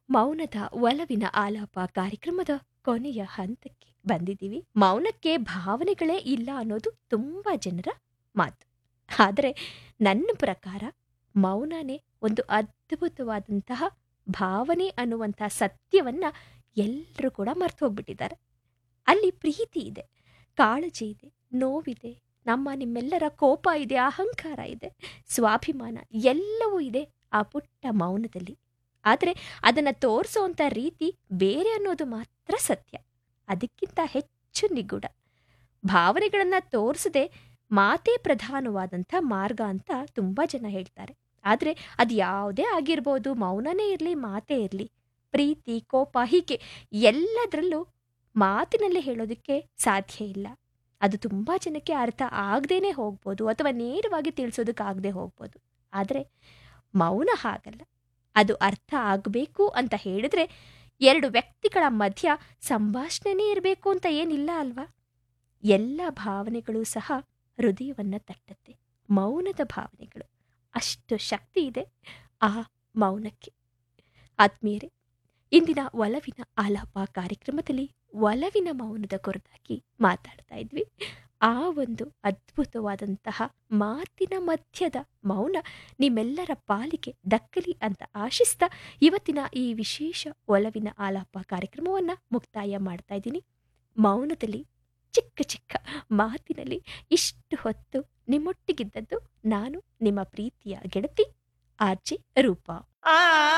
ಮೌನದ ಒಲವಿನ ಆಲಾಪ ಕಾರ್ಯಕ್ರಮದ ಕೊನೆಯ ಹಂತಕ್ಕೆ ಬಂದಿದ್ದೀವಿ ಮೌನಕ್ಕೆ ಭಾವನೆಗಳೇ ಇಲ್ಲ ಅನ್ನೋದು ತುಂಬಾ ಜನರ ಮಾತು ಆದರೆ ನನ್ನ ಪ್ರಕಾರ ಮೌನನೇ ಒಂದು ಅದ್ಭುತವಾದಂತಹ ಭಾವನೆ ಅನ್ನುವಂತಹ ಸತ್ಯವನ್ನ ಎಲ್ಲರೂ ಕೂಡ ಮರ್ತು ಹೋಗ್ಬಿಟ್ಟಿದ್ದಾರೆ ಅಲ್ಲಿ ಪ್ರೀತಿ ಇದೆ ಕಾಳಜಿ ಇದೆ ನೋವಿದೆ ನಮ್ಮ ನಿಮ್ಮೆಲ್ಲರ ಕೋಪ ಇದೆ ಅಹಂಕಾರ ಇದೆ ಸ್ವಾಭಿಮಾನ ಎಲ್ಲವೂ ಇದೆ ಆ ಪುಟ್ಟ ಮೌನದಲ್ಲಿ ಆದರೆ ಅದನ್ನು ತೋರಿಸೋವಂಥ ರೀತಿ ಬೇರೆ ಅನ್ನೋದು ಮಾತ್ರ ಸತ್ಯ ಅದಕ್ಕಿಂತ ಹೆಚ್ಚು ನಿಗೂಢ ಭಾವನೆಗಳನ್ನು ತೋರಿಸದೆ ಮಾತೇ ಪ್ರಧಾನವಾದಂಥ ಮಾರ್ಗ ಅಂತ ತುಂಬ ಜನ ಹೇಳ್ತಾರೆ ಆದರೆ ಅದು ಯಾವುದೇ ಆಗಿರ್ಬೋದು ಮೌನನೇ ಇರಲಿ ಮಾತೇ ಇರಲಿ ಪ್ರೀತಿ ಕೋಪ ಹೀಗೆ ಎಲ್ಲದರಲ್ಲೂ ಮಾತಿನಲ್ಲೇ ಹೇಳೋದಕ್ಕೆ ಸಾಧ್ಯ ಇಲ್ಲ ಅದು ತುಂಬ ಜನಕ್ಕೆ ಅರ್ಥ ಆಗದೇನೆ ಹೋಗ್ಬೋದು ಅಥವಾ ನೇರವಾಗಿ ತಿಳಿಸೋದಕ್ಕಾಗದೆ ಹೋಗ್ಬೋದು ಆದರೆ ಮೌನ ಹಾಗಲ್ಲ ಅದು ಅರ್ಥ ಆಗಬೇಕು ಅಂತ ಹೇಳಿದ್ರೆ ಎರಡು ವ್ಯಕ್ತಿಗಳ ಮಧ್ಯ ಸಂಭಾಷಣೆನೇ ಇರಬೇಕು ಅಂತ ಏನಿಲ್ಲ ಅಲ್ವಾ ಎಲ್ಲ ಭಾವನೆಗಳು ಸಹ ಹೃದಯವನ್ನು ತಟ್ಟತ್ತೆ ಮೌನದ ಭಾವನೆಗಳು ಅಷ್ಟು ಶಕ್ತಿ ಇದೆ ಆ ಮೌನಕ್ಕೆ ಆತ್ಮೀಯರೇ ಇಂದಿನ ಒಲವಿನ ಆಲಾಪ ಕಾರ್ಯಕ್ರಮದಲ್ಲಿ ಒಲವಿನ ಮೌನದ ಕುರಿತಾಗಿ ಮಾತಾಡ್ತಾ ಇದ್ವಿ ಆ ಒಂದು ಅದ್ಭುತವಾದಂತಹ ಮಾತಿನ ಮಧ್ಯದ ಮೌನ ನಿಮ್ಮೆಲ್ಲರ ಪಾಲಿಗೆ ದಕ್ಕಲಿ ಅಂತ ಆಶಿಸ್ತಾ ಇವತ್ತಿನ ಈ ವಿಶೇಷ ಒಲವಿನ ಆಲಾಪ ಕಾರ್ಯಕ್ರಮವನ್ನು ಮುಕ್ತಾಯ ಮಾಡ್ತಾ ಇದ್ದೀನಿ ಮೌನದಲ್ಲಿ ಚಿಕ್ಕ ಚಿಕ್ಕ ಮಾತಿನಲ್ಲಿ ಇಷ್ಟು ಹೊತ್ತು ನಿಮ್ಮೊಟ್ಟಿಗಿದ್ದದ್ದು ನಾನು ನಿಮ್ಮ ಪ್ರೀತಿಯ ಗೆಳತಿ ಆರ್ಜೆ ರೂಪಾ ಆ